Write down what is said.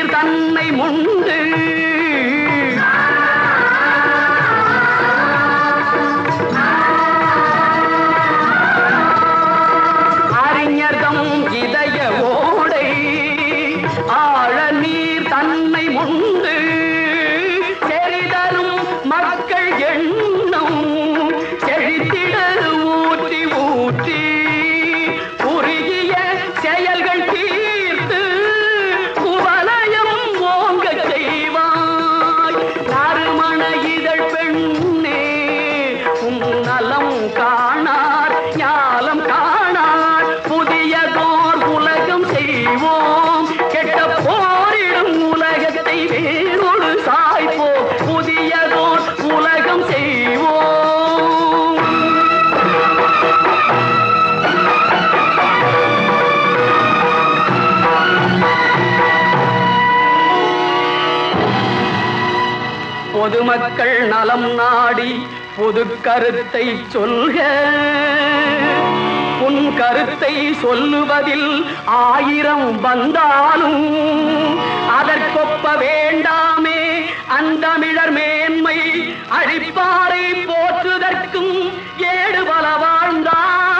நீர் தன்னை முண்டு அறிஞர்தம் இதய ஓடை ஆழ நீர் தன்னை முண்டு செறிதரும் மக்கள் எண்ணம் செழித்திட ஊற்றி ஊற்றி குறுகிய செயல்கள் தீர்த்து குவலயம் ஓங்க செய்வாய் நறுமண இதழ் பெண்ணே உன் நலம் காணார் ஞாலம் காணார் புதியதோர் உலகம் செய்வோம் கெட்ட போரிடும் உலகத்தை வேறொரு சாய்ப்போம் புதியதோர் உலகம் செய்வோம் பொதுமக்கள் நலம் நாடி பொது கருத்தை சொல்க உன் கருத்தை சொல்லுவதில் ஆயிரம் வந்தாலும் அதற்கொப்ப வேண்டாமே அந்தமிழர் மேன்மை அழிப்பாரை போற்றுதற்கும் ஏடு பல வாழ்ந்தாலும்